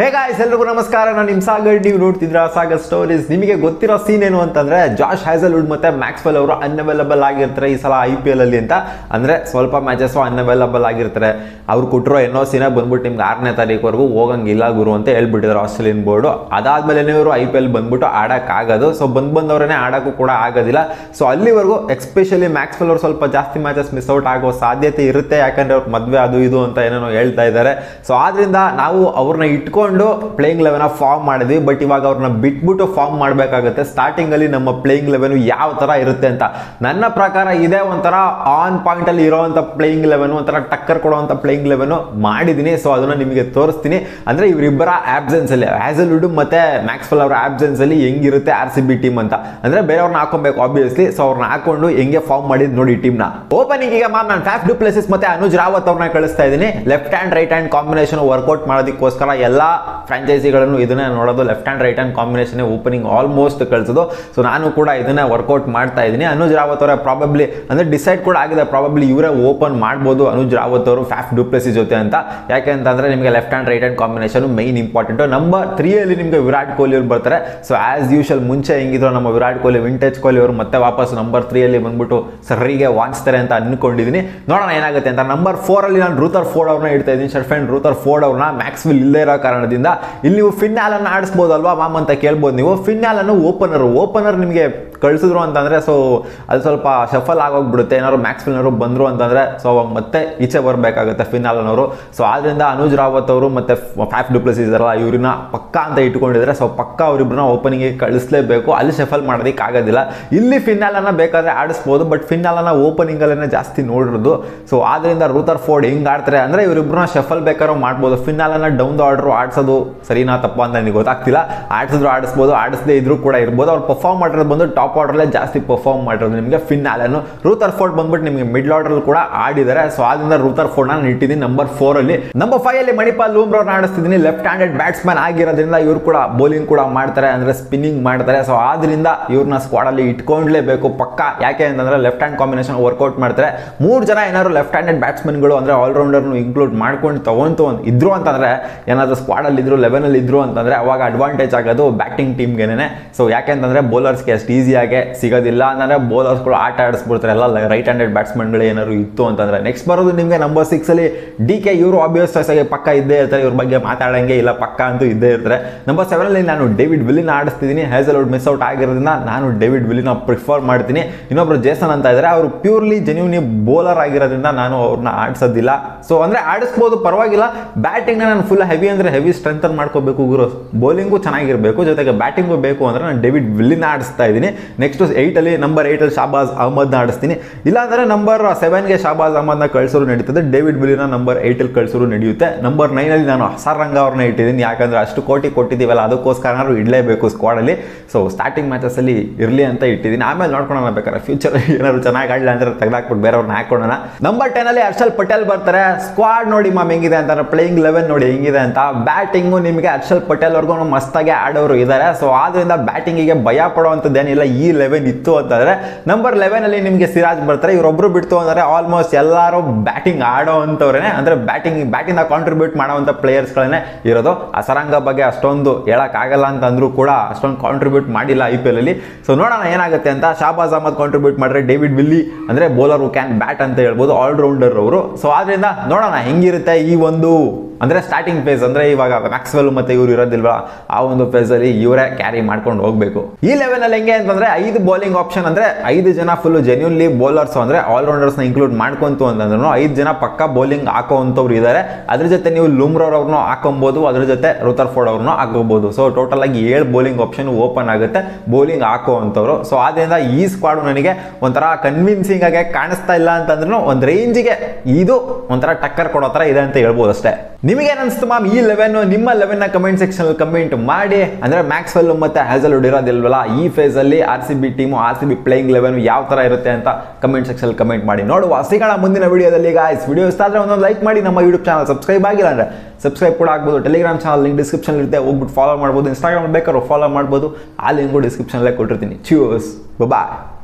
hey guys ಎಲ್ರಿಗೂ ನಮಸ್ಕಾರ ನಾನು ನಿಮ್ ಸಾಗರ್ ನೀವು ನೋಡ್ತಿದ್ರ ಸಾಗರ್ ಸ್ಟೋರೀಸ್ ನಿಮಗೆ ಗೊತ್ತಿರೋ ಸೀನ್ ಏನು ಅಂತಂದ್ರೆ ಜಾಶ್ ಹ್ಯಾಸಲ್ವುಡ್ ಮತ್ತೆ ಮ್ಯಾಕ್ಸ್ವೆಲ್ ಅವರು ಅನ್ಅವೈಲಬಲ್ ಆಗಿರ್ತಾರೆ ಈ ಸಲ ಐ ಪಿ ಎಲ್ ಅಲ್ಲಿ ಅಂತ ಅಂದ್ರೆ ಸ್ವಲ್ಪ ಮ್ಯಾಚಸ್ ಅನ್ಅವೈಲಬಲ್ ಆಗಿರ್ತಾರೆ ಅವ್ರು ಕೊಟ್ಟಿರೋ ಎನ್ನೋ ಸೀನ ಬಂದ್ಬಿಟ್ಟು ನಿಮ್ಗೆ ಆರನೇ ತಾರೀಕುವರೆಗೂ ಹೋಗಂಗಿಲ್ಲ ಗುರು ಅಂತ ಹೇಳ್ಬಿಟ್ಟಿದ್ದಾರೆ ಆಸ್ಟ್ರೇಲಿಯನ್ ಬೋರ್ಡು ಅದಾದ್ಮೇಲೆ ಇವರು ಐ ಪಿ ಎಲ್ ಬಂದ್ಬಿಟ್ಟು ಆಡೋಕ್ಕಾಗೋದು ಸೊ ಬಂದ್ ಬಂದವರೇ ಆಡೋಕ್ಕೂ ಕೂಡ ಆಗೋದಿಲ್ಲ ಸೊ ಅಲ್ಲಿವರೆಗೂ ಎಕ್ಸ್ಪೆಷಲಿ ಮ್ಯಾಕ್ಸ್ವೆಲ್ ಅವರು ಸ್ವಲ್ಪ ಜಾಸ್ತಿ ಮ್ಯಾಚಸ್ ಮಿಸ್ ಔಟ್ ಆಗೋ ಸಾಧ್ಯತೆ ಇರುತ್ತೆ ಯಾಕಂದ್ರೆ ಅವ್ರ ಮದುವೆ ಅದು ಇದು ಅಂತ ಏನೇನೋ ಹೇಳ್ತಾ ಇದ್ದಾರೆ ಸೊ ಆದ್ರಿಂದ ನಾವು ಅವ್ರನ್ನ ಇಟ್ಕೊಂಡು ಪ್ಲೇಯಿಂಗ್ ಲೆವೆನ್ ಫಾರ್ಮ್ ಮಾಡಿದ್ವಿ ಬಟ್ ಇವಾಗ ಅವ್ರನ್ನ ಬಿಟ್ಬಿಟ್ಟು ಫಾರ್ಮ್ ಮಾಡಬೇಕಾಗುತ್ತೆ ಸ್ಟಾರ್ಟಿಂಗ್ ಅಲ್ಲಿ ನಮ್ಮ ಪ್ಲೇಯಿಂಗ್ ಲೆವೆನ್ ಯಾವ ತರ ಇರುತ್ತೆ ಅಂತ ನನ್ನ ಪ್ರಕಾರ ಇದೇ ಒಂಥರ ಆನ್ ಪಾಯಿಂಟ್ ಅಲ್ಲಿ ಇರೋವಂಥ ಪ್ಲೇಯಿಂಗ್ ಲೆವೆನ್ ಒಂಥರ ಟಕ್ಕರ್ ಕೊಡುವಂಥ ಪ್ಲೇಯಿಂಗ್ ಲೆವೆನ್ ಮಾಡಿದ್ದೀನಿ ಸೊ ಅದನ್ನ ನಿಮಗೆ ತೋರಿಸ್ತೀನಿ ಅಂದ್ರೆ ಇವರಿಬ್ಬರ ಆಬ್ಸೆನ್ಸ್ ಅಲ್ಲಿ ಹ್ಯಾಸಲ್ವುಡ್ ಮತ್ತೆ ಮ್ಯಾಕ್ಸ್ವೆಲ್ ಅವರ ಆಬ್ಸೆನ್ಸ್ ಅಲ್ಲಿ ಹೆಂಗಿರುತ್ತೆ ಆರ್ ಸಿ ಬಿ ಟೀಮ್ ಅಂತ ಅಂದ್ರೆ ಬೇರೆಯವ್ರನ್ನ ಹಾಕೊಬೇಕು ಆಬ್ವಿಯಸ್ಲಿ ಸೊ ಅವ್ರನ್ನ ಹಾಕೊಂಡು ಹೆಂಗೆ ಫಾರ್ಮ್ ಮಾಡಿದ್ ನೋಡಿ ಟೀಮ್ನ ಓಪನಿಂಗ್ ಈಗ ಮ್ಯಾಮ್ ನಾನು ಫ್ಯಾಫ್ ಡುಪ್ಲೆಸಿಸ್ ಮತ್ತೆ ಅನುಜ್ ರಾವತ್ ಅವ್ರನ್ನ ಕಳಿಸ್ತಾ ಇದ್ದೀನಿ left hand right hand combination workout ಮಾಡೋದಕ್ಕೋಸ್ಕರ ಎಲ್ಲ ಫ್ರಾಂಚೈಸಿಗಳನ್ನು ಇದನ್ನೇ ನೋಡೋದು left hand right hand combination opening almost ಕಳಿಸೋದು ಸೊ ನಾನು ಕೂಡ ಇದನ್ನ ವರ್ಕೌಟ್ ಮಾಡ್ತಾ ಇದ್ದೀನಿ ಅನುಜ್ ರಾವತ್ ಅವರ ಪ್ರಾಬಬ್ಲಿ ಅಂದ್ರೆ ಡಿಸೈಡ್ ಕೂಡ ಆಗಿದೆ ಪ್ರಾಬಬ್ಲಿ ಇವರೇ ಓಪನ್ ಮಾಡ್ಬೋದು ಅನುಜ್ ರಾವತ್ ಅವರು ಫ್ಯಾಫ್ ಡುಪ್ಲೆಸಿ ಜೊತೆ ಅಂತ ಯಾಕೆ ಅಂತಂದ್ರೆ ನಿಮಗೆ left hand right hand combination main important number three ಅಲ್ಲಿ ನಿಮಗೆ ವಿರಾಟ್ ಕೊಹ್ಲಿ ಅವರು ಬರ್ತಾರೆ ಸೊ ಆಸ್ ಯೂಶಲ್ ಮುಂಚೆ ಹೆಂಗಿದ್ರು ನಮ್ಮ ವಿರಾಟ್ ಕೊಹ್ಲಿ ವಿಂಟೇಜ್ ಕೊಹ್ಲಿ ಅವರು ಮತ್ತೆ ವಾಪಸ್ ನಂಬರ್ ತ್ರೀ ಅಲ್ಲಿ ಬಂದ್ಬಿಟ್ಟು ಸರಿಗೆ ವಾಂಚ್ತಾರೆ ಅಂತ ಅನ್ಕೊಂಡಿದ್ದೀನಿ ನೋಡೋಣ ಏನಾಗುತ್ತೆ ಅಂತ ನಂಬರ್ ಫೋರ್ ಅಲ್ಲಿ ನಾನು ರೂತರ್ ಫೋರ್ಡ್ ಅವ್ರನ್ನ ಇಡ್ತಾ ಇದ್ದೀನಿ ಶರ್ಫೆಂಡ್ ರೂತರ್ ಫೋರ್ಡ್ ಅವ್ರನ್ನ ಮ್ಯಾಕ್ಸ್ವಿಲ್ ಇಲ್ಲೇ ಇರೋ ಕಾರಣದಿಂದ ಇಲ್ಲಿ ನೀವು ಫಿನ್ನಾಲ್ ಅನ್ನು ಆಡಿಸ್ಬೋದಲ್ವಾ ಮಾಮ್ ಅಂತ ಕೇಳ್ಬೋದು ನೀವು ಫಿನ್ನಾಲ್ ಅನ್ನು ಓಪನರ್ ಓಪನರ್ ನಿಮಗೆ ಕಳಿಸಿದ್ರು ಅಂತಂದ್ರೆ ಸೊ ಅದು ಸ್ವಲ್ಪ ಶಫಲ್ ಆಗೋಗ್ಬಿಡುತ್ತೆ ಏನಾದ್ರು ಮ್ಯಾಕ್ಸ್ವಿಲ್ನವರು ಬಂದ್ರು ಅಂತಂದ್ರೆ ಸೊ ಅವಾಗ ಮತ್ತೆ ಈಚೆ ಬರಬೇಕಾಗುತ್ತೆ ಫಿನಾಲನವರು ಸೊ ಆದ್ರಿಂದ ಅನುಜ್ ರಾವತ್ ಅವರು ಮತ್ತೆ ಫ್ಯಾಫ್ ಡುಪ್ಲಸ್ ಇದಾರಲ್ಲ ಇವ್ರನ್ನ ಪಕ್ಕ ಅಂತ ಇಟ್ಕೊಂಡಿದ್ರೆ ಸೊ ಪಕ್ಕ ಅವರಿಬ್ಬರನ್ನ ಓಪನಿಂಗ್ ಕಳಿಸ್ಲೇಬೇಕು ಅಲ್ಲಿ ಶಫಲ್ ಮಾಡೋದಕ್ಕೆ ಆಗೋದಿಲ್ಲ ಇಲ್ಲಿ ಫಿನಾಲನ್ನ ಬೇಕಾದ್ರೆ ಆಡಿಸ್ಬೋದು ಬಟ್ ಫಿನಾಲನ ಓಪನಿಂಗ್ ಅಲ್ಲೇ ಜಾಸ್ತಿ ನೋಡಿರೋದು ಸೊ ಆದ್ರಿಂದ ರೂತರ್ ಫೋರ್ಡ್ ಹೆಂಗ್ ಆಡ್ತಾರೆ ಅಂದ್ರೆ ಇವರಿಬ್ಬರನ್ನ ಶಫಲ್ ಬೇಕಾದ್ರೂ ಮಾಡ್ಬೋದು ಫಿನಾಲನ್ನ ಡೌನ್ ದ ಆರ್ಡರ್ ಆಡ್ಸೋದು ಸರಿನಾ ತಪ್ಪ ಅಂತ ನನಗೆ ಗೊತ್ತಾಗ್ತಿಲ್ಲ ಆಡಿಸಿದ್ರು ಆಡಿಸ್ಬೋದು ಆಡಿಸದೇ ಇದ್ರು ಕೂಡ ಇರ್ಬೋದು ಅವ್ರು ಪರ್ಫಾರ್ಮ್ ಮಾಡಿರೋದು ಬಂದು ಟಾಪ್ ಆರ್ಡರ್ಲೇ ಜಾಸ್ತಿ ಪರ್ಫಾರ್ಮ್ ಮಾಡಿರೋದು ನಿಮಗೆ ಫಿನಾಲನ್ನು ರೂತರ್ ಫೋರ್ಡ್ ಬಂದ್ಬಿಟ್ಟು ನಿಮಗೆ ಮಿಡ್ಲ್ ಆರ್ಡರ್ ಕೂಡ ಆಡಿದ್ದಾರೆ ಸೊ ಆದ್ರಿಂದ ರೂತರ್ ಫೋರ್ಡ್ ನಾನು ಇಟ್ಟಿದ್ದೀನಿ ನಂಬರ್ ಫೋರ್ ಅಲ್ಲಿ ನಂಬರ್ ಫೈವ್ ಅಲ್ಲಿ ಮಣಿಪಾಲ್ ಲೂಮ್ರವ್ರನ್ನ ಆಡಿಸ್ತಿದ್ದೀನಿ ಲೆಫ್ಟ್ ಹ್ಯಾಂಡೆಡ್ ಬ್ಯಾಟ್ಸ್ಮನ್ ಆಗಿರೋದ್ರಿಂದ ಇವ್ರು ಕೂಡ ಬೌಲಿಂಗ್ ಕೂಡ ಮಾಡ್ತಾರೆ ಅಂದ್ರೆ ಸ್ಪಿನ್ನಿಂಗ್ ಮಾಡ್ತಾರೆ ಸೊ ಆದ್ರಿಂದ ಇವ್ರನ್ನ ಸ್ಕ್ವಾಡ್ ಅಲ್ಲಿ ಇಟ್ಕೊಂಡ್ಲೇಬೇಕು ಪಕ್ಕ ಯಾಕೆ ಅಂತಂದ್ರೆ ಲೆಫ್ಟ್ ಹ್ಯಾಂಡ್ ಕಾಂಬಿನೇಷನ್ ವರ್ಕೌಟ್ ಮಾಡ್ತಾರೆ ಮೂರು ಜನ ಏನಾದ್ರು ಲೆಫ್ಟ್ ಹ್ಯಾಂಡೆಡ್ ಬ್ಯಾಟ್ಸ್ಮನ್ಗಳು ಅಂದ್ರೆ ಆಲ್ರೌಂಡರ್ ಇನ್ಕ್ಲೂಡ್ ಮಾಡ್ಕೊಂಡು ತಗೊಂತು ಅಂತ ಇದ್ರು ಅಂತಂದ್ರೆ ಏನಾದ್ರು ಸ್ಕ್ವಾಡ್ ಅಲ್ಲಿ ಇದ್ರು ಲೆವೆನ್ ಅಲ್ಲಿ ಇದ್ರು ಅಂತಂದ್ರೆ ಅವಾಗ ಅಡ್ವಾಂಟೇಜ್ ಆಗೋದು ಬ್ಯಾಟಿಂಗ್ ಟೀಮ್ಗೆನೆ ಸೊ ಯಾಕೆಂತಂದ್ರೆ ಬೌಲರ್ಸ್ಗೆ ಅಷ್ಟು ಈಸಿಯಾಗಿ ಸಿಗೋದಿಲ್ಲ ಅಂತಂದ್ರೆ ಬೌಲರ್ಸ್ಗಳು ಆಟ ಆಡಿಸ್ಬಿಡ್ತಾರೆ ಎಲ್ಲ ರೈಟ್ ಹ್ಯಾಂಡೆಡ್ ಬ್ಯಾಟ್ಸ್ಮನ್ಗಳು ಏನಾದ್ರು ಇತ್ತು ಅಂತಂದ್ರೆ ನೆಕ್ಸ್ಟ್ ಬರೋದು ನಿಮಗೆ ನಂಬರ್ ಸಿಕ್ಸ್ ಅಲ್ಲಿ ಡಿ ಕೆ ಇವರು ಆಬ್ವಿಯಸ್ ಆಗಿ ಪಕ್ಕ ಇದ್ದೇ ಇರ್ತಾರೆ ಇವ್ರ ಬಗ್ಗೆ ಮಾತಾಡಂಗೆ ಇಲ್ಲ ಪಕ್ಕ ಅಂತೂ ಇದ್ದೇ ಇರ್ತಾರೆ ನಂಬರ್ ಸೆವೆನ್ ಅಲ್ಲಿ ನಾನು ಡೇವಿಡ್ ವಿಲಿನ ಆಡಿಸ್ತಿದ್ದೀನಿ ಹ್ಯಾಸಲ್ವುಡ್ ಮಿಸ್ ಔಟ್ ಆಗಿರೋದ್ರಿಂದ ನಾನು ಡೇವಿಡ್ ವಿಲಿನ ಪ್ರಿಫರ್ ಮಾಡ್ತೀನಿ ಇನ್ನೊಬ್ರು ಜೇಸನ್ ಅಂತ ಇದ್ದಾರೆ ಅವರು ಪ್ಯೂರ್ಲಿ ಜೆನ್ಯೂನಿ ಬೌಲರ್ ಆಗಿರೋದ್ರಿಂದ ನಾನು ಅವ್ರನ್ನ ಆಡಿಸೋದಿಲ್ಲ ಸೊ ಅಂದ್ರೆ ಆಡಿಸ್ಬೋದು ಪರವಾಗಿಲ್ಲ ಬ್ಯಾಟಿಂಗ್ ನಾನು ಫುಲ್ ಹೆವಿ ಅಂದ್ರೆ ಹೆವಿ ಸ್ಟ್ರೆಂಥನ್ ಮಾಡ್ಕೋಬೇಕು ಗುರು ಬೌಲಿಂಗು ಚೆನ್ನಾಗಿರಬೇಕು ಜೊತೆಗೆ ಬ್ಯಾಟಿಂಗು ಬೇಕು ಅಂದ್ರೆ ನಾನು ಡೇವಿಡ್ ವಿಲ್ಲಿನ ಆಡಿಸ್ತಾ ಇದ್ದೀನಿ ನೆಕ್ಸ್ಟ್ ಏಯ್ಟಲ್ಲಿ ನಂಬರ್ ಏಯ್ಟಲ್ಲಿ ಶಾಬಾಜ್ ಅಹಮದ್ನ ಆಡಿಸ್ತೀನಿ ಇಲ್ಲಾಂದ್ರೆ ನಂಬರ್ ಸೆವೆನ್ಗೆ ಶಾಬಾಜ್ ಅಹಮದ್ನ ಕಳಿಸೋರು ನಡೀತದೆ ಡೇವಿಡ್ ವಿಲಿನ ನಂಬರ್ ಏಯ್ಟಲ್ಲಿ ಕಳಿಸೋರು ನಡೆಯುತ್ತೆ ನಂಬರ್ ನೈನಲ್ಲಿ ನಾನು ಹಸಾರ್ ರಂಗ ಅವ್ರನ್ನ ಇಟ್ಟಿದ್ದೀನಿ ಯಾಕಂದ್ರೆ ಅಷ್ಟು ಕೋಟಿ ಕೊಟ್ಟಿದ್ದೀವಲ್ಲ ಅದಕ್ಕೋಸ್ಕರ ನಾವು ಇಡಲೇಬೇಕು ಸ್ಕ್ವಾಡಲ್ಲಿ ಸೊ ಸ್ಟಾರ್ಟಿಂಗ್ ಮ್ಯಾಚಸಲ್ಲಿ ಇರಲಿ ಅಂತ ಇಟ್ಟಿದ್ದೀನಿ ಆಮೇಲೆ ನೋಡ್ಕೊಳ್ಳೋಣ ಬೇಕಾದ್ರೆ ಫ್ಯೂಚರ್ ಏನಾದ್ರು ಚೆನ್ನಾಗಿ ಆಡಲಿಲ್ಲ ಅಂದ್ರೆ ತೆಗೆದಾಕ್ಬಿಟ್ಟು ಬೇರೆಯವ್ರನ್ನ ಹಾಕೊಳ್ಳೋಣ ನಂಬರ್ ಟೆನ್ ಅಲ್ಲಿ ಹರ್ಷಲ್ ಪಟೇಲ್ ಬರ್ತಾರೆ ಸ್ಕ್ವಾಡ್ ನೋಡಿ ಮಾಮ್ ಹೆಂಗಿದೆ ಅಂತ ಪ್ಲೇಯಿಂಗ್ ಲೆವೆನ್ ನೋಡಿ ಹೆಂಗಿದೆ ಅಂತ ಬ್ಯಾಟಿಂಗು ನಿಮಗೆ ಹರ್ಷಲ್ ಪಟೇಲ್ ವರ್ಗು ಮಸ್ತಾಗಿ ಆಡೋರು ಇದ್ದಾರೆ ಸೊ ಆದ್ರಿಂದ ಬ್ಯಾಟಿಂಗಿಗೆ ಭಯ ಪಡುವಂಥದ್ದೇನಿಲ್ಲ ಈ ಲೆವೆನ್ ಇತ್ತು ಅಂತಂದ್ರೆ ನಂಬರ್ ಲೆವೆನ್ ಅಲ್ಲಿ ನಿಮಗೆ ಸಿರಾಜ್ ಬರ್ತಾರೆ ಇವರೊಬ್ರು ಬಿಡ್ತು ಅಂದ್ರೆ ಆಲ್ಮೋಸ್ಟ್ ಎಲ್ಲರೂ ಬ್ಯಾಟಿಂಗ್ ಆಡೋ ಅಂಥವ್ರೆ ಅಂದ್ರೆ ಬ್ಯಾಟಿಂಗ್ ಬ್ಯಾಟಿಂದ ಕಾಂಟ್ರಿಬ್ಯೂಟ್ ಮಾಡೋವಂಥ ಪ್ಲೇಯರ್ಸ್ಗಳನ್ನೇ ಇರೋದು ಅಸರಂಗ ಬಗ್ಗೆ ಅಷ್ಟೊಂದು ಹೇಳಕ್ಕಾಗಲ್ಲ ಅಂತ ಅಂದ್ರೂ ಕೂಡ ಅಷ್ಟೊಂದು ಕಾಂಟ್ರಿಬ್ಯೂಟ್ ಮಾಡಿಲ್ಲ ಐ ಪಿ ಎಲ್ ಅಲ್ಲಿ ಸೊ ನೋಡೋಣ ಏನಾಗುತ್ತೆ ಅಂತ ಶಾಬಾಜ್ ಅಹಮದ್ ಕಾಂಟ್ರಿಬ್ಯೂಟ್ ಮಾಡಿದ್ರೆ ಡೇವಿಡ್ ವಿಲ್ಲಿ ಅಂದ್ರೆ ಬೌಲರ್ ಕ್ಯಾನ್ ಬ್ಯಾಟ್ ಅಂತ ಹೇಳ್ಬೋದು ಆಲ್ರೌಂಡರ್ ಅವರು ಸೊ ಆದ್ರಿಂದ ನೋಡೋಣ ಹೆಂಗಿರುತ್ತೆ ಈ ಒಂದು ಅಂದ್ರೆ ಸ್ಟಾರ್ಟಿಂಗ್ ಫೇಸ್ ಅಂದ್ರೆ ಇವಾಗ ಮ್ಯಾಕ್ಸ್ವೆಲ್ ಮತ್ತೆ ಇವ್ರು ಇರೋದಿಲ್ವಾ ಆ ಒಂದು ಫೇಸ್ ಅಲ್ಲಿ ಇವರೇ ಕ್ಯಾರಿ ಮಾಡ್ಕೊಂಡು ಹೋಗ್ಬೇಕು ಈ ಲೆವೆಲ್ ಅಲ್ಲಿ ಹೆಂಗೆ ಅಂತಂದ್ರೆ ಐದು ಬೌಲಿಂಗ್ ಆಪ್ಷನ್ ಅಂದ್ರೆ ಐದು ಜನ ಫುಲ್ ಜೆನ್ಯೂನ್ಲಿ ಬೌಲರ್ಸ್ ಅಂದ್ರೆ ಆಲ್ರೌಂಡರ್ಸ್ ನ ಇನ್ಕ್ಲೂಡ್ ಮಾಡ್ಕೊಂತು ಅಂತಂದ್ರು ಐದು ಜನ ಪಕ್ಕ ಬೌಲಿಂಗ್ ಹಾಕೋವಂಥವ್ರು ಇದ್ದಾರೆ ಅದ್ರ ಜೊತೆ ನೀವು ಲೂಮ್ರೋರ್ ಅವ್ರನ್ನೂ ಹಾಕೊಬಹುದು ಅದ್ರ ಜೊತೆ ರುತರ್ ಫೋರ್ಡ್ ಅವ್ರನ್ನೂ ಹಾಕೋಬಹುದು ಸೊ ಟೋಟಲ್ ಆಗಿ ಏಳು ಬೌಲಿಂಗ್ ಆಪ್ಷನ್ ಓಪನ್ ಆಗುತ್ತೆ ಬೌಲಿಂಗ್ ಹಾಕುವಂಥವ್ರು ಸೊ ಆದ್ರಿಂದ ಈ ಸ್ಕ್ವಾಡ್ ನನಗೆ ಒಂಥರ ಕನ್ವಿನ್ಸಿಂಗ್ ಆಗಿ ಕಾಣಿಸ್ತಾ ಇಲ್ಲ ಅಂತಂದ್ರೂ ಒಂದು ರೇಂಜಿಗೆ ಇದು ಒಂಥರ ಟಕ್ಕರ್ ಕೊಡೋ ಥರ ಇದೆ ಅಂತ ಹೇಳ್ಬೋದು ಅಷ್ಟೇ ನಿಮಗೆ ಅನಿಸ್ತು ಮ್ಯಾಮ್ ಈ ಲೆವೆನ್ ನಿಮ್ಮ ಲೆವೆನ್ ನ ಕಮೆಂಟ್ ಸೆಕ್ಷನ್ ಕಮೆಂಟ್ ಮಾಡಿ ಅಂದ್ರೆ ಮ್ಯಾಕ್ಸ್ವೆಲ್ ಮತ್ತೆ ಹ್ಯಾಸಲ್ ಇರೋದಿಲ್ವಲ್ಲ ಈ ಫೇಸ್ ಅಲ್ಲಿ R C B team R C B playing eleven ಯಾವ ತರ ಇರುತ್ತೆ ಅಂತ ಕಮೆಂಟ್ ಸೆಕ್ಷನ್ ಕಮೆಂಟ್ ಮಾಡಿ ನೋಡುವ ಸಿಗೋಣ ಮುಂದಿನ ವಿಡಿಯೋದಲ್ಲಿ ಗಾಯ್ಸ್ ವಿಡಿಯೋ ಇಷ್ಟ ಆದ್ರೆ ಒಂದೊಂದು ಲೈಕ್ ಮಾಡಿ ನಮ್ಮ ಯೂಟ್ಯೂಬ್ ಚಾನಲ್ ಸಬ್ಸ್ಕ್ರೈಬ್ ಆಗಿಲ್ಲ ಅಂದ್ರೆ ಸಬ್ಸ್ಕ್ರೈಬ್ ಕೂಡ ಆಗ್ಬೋದು ಟೆಲಿಗ್ರಾಮ್ ಚಾನಲ್ ಲಿಂಕ್ ಡಿಸ್ಕ್ರಿಪ್ಷನ್ ಇರುತ್ತೆ ಹೋಗ್ಬಿಟ್ಟು ಫಾಲೋ ಮಾಡ್ಬೋದು ಇನ್ಸ್ಟಾಗ್ರಾಮ್ ಬೇಕಾದ್ರೂ ಫಾಲೋ ಮಾಡ್ಬೋದು ಆ ಲಿಂಕು ಡಿಸ್ಕ್ರಿಪ್ಷನಲ್ಲೇ ಕೊಟ್ಟಿರ್ತೀನಿ ಚ್ಯೂಸ್ ಬಾಯ್